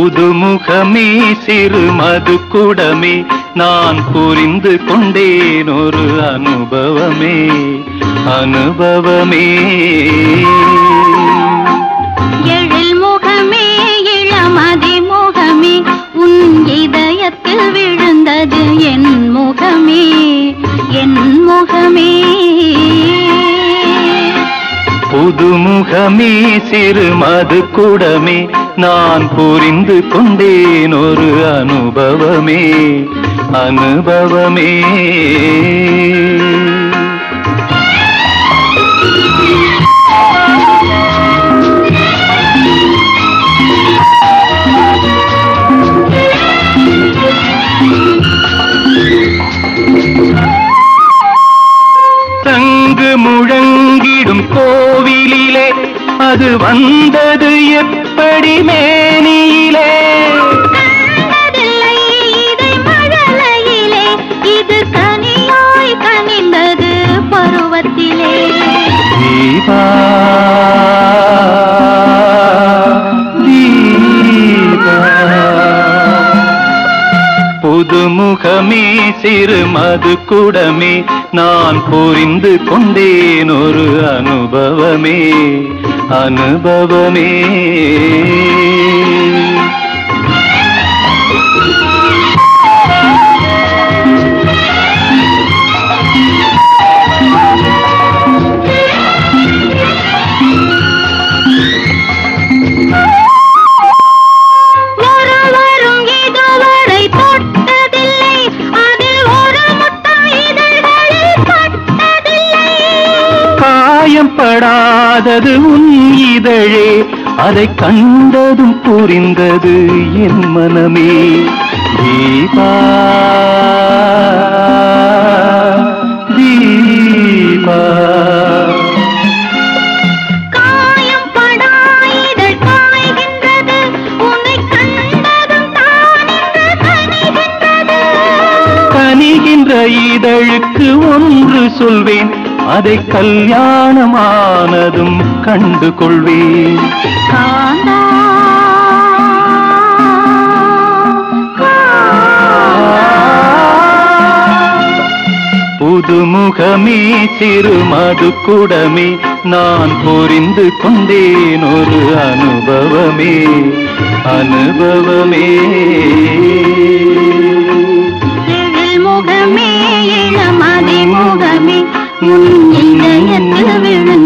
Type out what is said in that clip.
புதுமுகமே சிறு மது குடமே நான் புரிந்து கொண்டேன் ஒரு அனுபவமே அனுபவமே எழில் முகமே இளமதி முகமே உன் இதயத்தில் விழுந்தது என் முகமே என் முகமே புதுமுகமே சிறு மது குடமே நான் புரிந்து கொண்டேன் ஒரு அனுபவமே அனுபவமே தங்கு முழங்கிடும் கோவிலிலே அது வந்தது எப்படி மேனியிலே கண்டதில்லை இதை மழலையிலே இது கனியாய் கனிந்தது பருவத்திலே தீபா தீபா புதுமுகமே சிறு மது குடமே நான் புரிந்து கொண்டேன் ஒரு அனுபவமே அனுபவமே ஒருவரும் இதுவரை தொட்டதில்லை அதில் ஒரு முத்தம் இதழ்களில் பட்டதில்லை காயம் படாதது உன் இதழே அதை கண்டதும் புரிந்தது என் மனமே தீபா தீபா காயம் படா இதழ் காய்கின்றது உன்னை கண்டதும் தான் இன்று கனிகின்றது கனிகின்ற இதழுக்கு ஒன்று சொல்வேன் அதை கல்யாணமானதும் கண்டு கொள்வேன் காந்தா புதுமுகமே சிறு மது குடமே நான் புரிந்து கொண்டேன் ஒரு அனுபவமே அனுபவமே எழில் முகமே இளமதி முகமே உன் இதயத்தில் விழுந்த